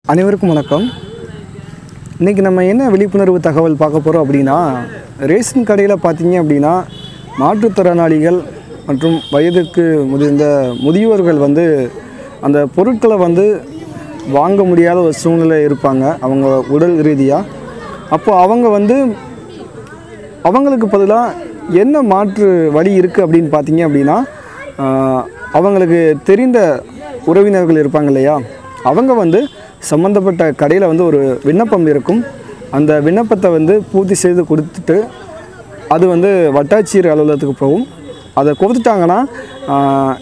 அனைவருக்கும் வணக்கம் இன்றைக்கி நம்ம என்ன விழிப்புணர்வு தகவல் பார்க்க போகிறோம் அப்படின்னா ரேஷன் கடையில் பார்த்தீங்க அப்படின்னா மாற்றுத்திறனாளிகள் மற்றும் வயதுக்கு முதிர்ந்த முதியோர்கள் வந்து அந்த பொருட்களை வந்து வாங்க முடியாத ஒரு சூழ்நிலை இருப்பாங்க அவங்க உடல் ரீதியாக அப்போ அவங்க வந்து அவங்களுக்கு பதிலாக என்ன மாற்று வழி இருக்குது அப்படின்னு பார்த்தீங்க அப்படின்னா ஆஹ், அவங்களுக்கு தெரிந்த உறவினர்கள் இருப்பாங்க இல்லையா அவங்க வந்து சம்மந்தப்பட்ட கடையில் வந்து ஒரு விண்ணப்பம் இருக்கும் அந்த விண்ணப்பத்தை வந்து பூர்த்தி செய்து கொடுத்துட்டு அது வந்து வட்டாட்சியர் அலுவலகத்துக்கு போகும் அதை கொடுத்துட்டாங்கன்னா ஆஹ்,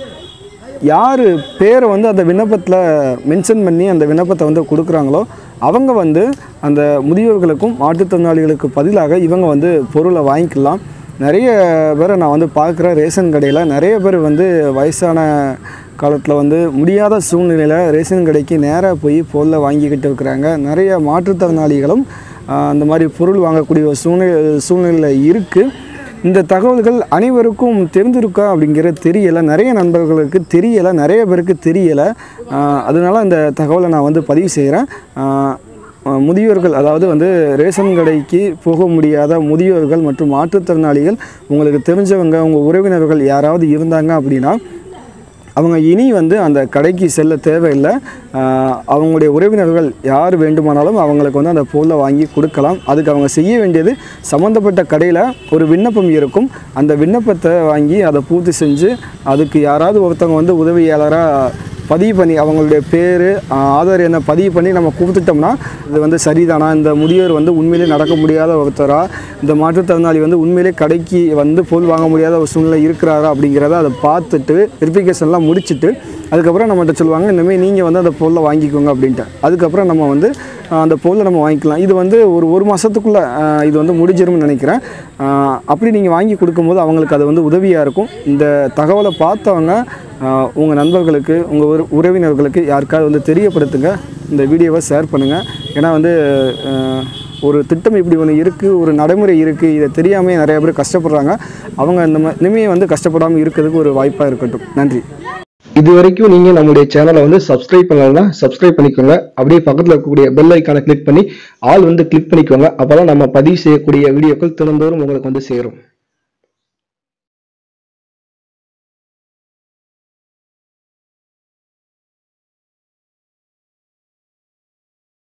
யார் பேரை வந்து அந்த விண்ணப்பத்தில் மென்ஷன் பண்ணி அந்த விண்ணப்பத்தை வந்து கொடுக்குறாங்களோ அவங்க வந்து அந்த முதியோர்களுக்கும் மாற்றுத்திறனாளிகளுக்கு பதிலாக இவங்க வந்து பொருளை வாங்கிக்கலாம் நிறைய பேரை நான் வந்து பார்க்குறேன் ரேஷன் கடையில் நிறைய பேர் வந்து வயசான காலத்தில் வந்து முடியாத சூழ்நிலையில் ரேஷன் கடைக்கு நேராக போய் பொருளை வாங்கிக்கிட்டு இருக்கிறாங்க நிறைய மாற்றுத்திறனாளிகளும் ஆஹ், அந்த மாதிரி பொருள் வாங்கக்கூடிய ஒரு சூழ்நிலை சூழ்நிலையில் இருக்குது இந்த தகவல்கள் அனைவருக்கும் தெரிஞ்சிருக்கா அப்படிங்கிறது தெரியலை நிறைய நண்பர்களுக்கு தெரியலை நிறைய பேருக்கு தெரியலை ஆஹ் அதனால இந்த தகவலை நான் வந்து பதிவு செய்கிறேன் ஆஹ் ஆஹ் முதியோர்கள் அதாவது வந்து ரேஷன் கடைக்கு போக முடியாத முதியோர்கள் மற்றும் மாற்றுத்திறனாளிகள் உங்களுக்கு தெரிஞ்சவங்க உங்கள் உறவினர்கள் யாராவது இருந்தாங்க அப்படின்னா அவங்க இனி வந்து அந்த கடைக்கு செல்ல தேவையில்லை ஆஹ் அவங்களுடைய உறவினர்கள் யார் வேண்டுமானாலும் அவங்களுக்கு வந்து அந்த பொருளை வாங்கி கொடுக்கலாம் அதுக்கு அவங்க செய்ய வேண்டியது சம்மந்தப்பட்ட கடையில் ஒரு விண்ணப்பம் இருக்கும் அந்த விண்ணப்பத்தை வாங்கி அதை பூர்த்தி செஞ்சு அதுக்கு யாராவது ஒருத்தவங்க வந்து உதவியாளராக பதிவு பண்ணி அவங்களுடைய பேர் ஆதார் எண்ணை பதிவு பண்ணி நம்ம கொடுத்துட்டோம்னா இது வந்து சரிதானா இந்த முதியோர் வந்து உண்மையிலே நடக்க முடியாத ஒருத்தரா இந்த மாற்றுத்திறனாளி வந்து உண்மையிலே கடைக்கு வந்து பொருள் வாங்க முடியாத ஒரு சூழ்நிலை இருக்கிறாரா அப்படிங்கிறத அதை பார்த்துட்டு வெரிஃபிகேஷன்லாம் முடிச்சுட்டு அதுக்கப்புறம் நம்மகிட்ட சொல்லுவாங்க இனிமேல் நீங்கள் வந்து அந்த பொருளை வாங்கிக்கோங்க அப்படின்ட்டு அதுக்கப்புறம் நம்ம வந்து ஆஹ், அந்த பொருளை நம்ம வாங்கிக்கலாம் இது வந்து ஒரு ஒரு மாதத்துக்குள்ளே இது வந்து முடிஞ்சிரும்னு நினைக்கிறேன் ஆஹ், அப்படி நீங்கள் வாங்கி கொடுக்கும்போது அவங்களுக்கு அது வந்து உதவியாக இருக்கும் இந்த தகவலை பார்த்தவங்க உங்கள் நண்பர்களுக்கு உங்கள் உற உறவினர்களுக்கு யாருக்காவது வந்து தெரியப்படுத்துங்க இந்த வீடியோவை ஷேர் பண்ணுங்கள் ஏன்னா வந்து ஆஹ், ஒரு திட்டம் இப்படி ஒன்று இருக்குது ஒரு நடைமுறை இருக்குது இதை தெரியாமல் நிறைய பேர் கஷ்டப்படுறாங்க அவங்க இந்த மா- இனிமே வந்து கஷ்டப்படாமல் இருக்கிறதுக்கு ஒரு வாய்ப்பாக இருக்கட்டும் நன்றி இது வரைக்கும் நீங்கள் நம்முடைய சேனலை வந்து சப்ஸ்கிரைப் பண்ணலன்னா சப்ஸ்கிரைப் பண்ணிக்கோங்க அப்படியே பக்கத்தில் இருக்கக்கூடிய பெல் ஐக்கானை கிளிக் பண்ணி ஆல் வந்து கிளிக் பண்ணிக்கோங்க அப்போ தான் நம்ம பதிவு செய்யக்கூடிய வீடியோக்கள் தினந்தோறும் உங்களுக்கு வந்து சேரும்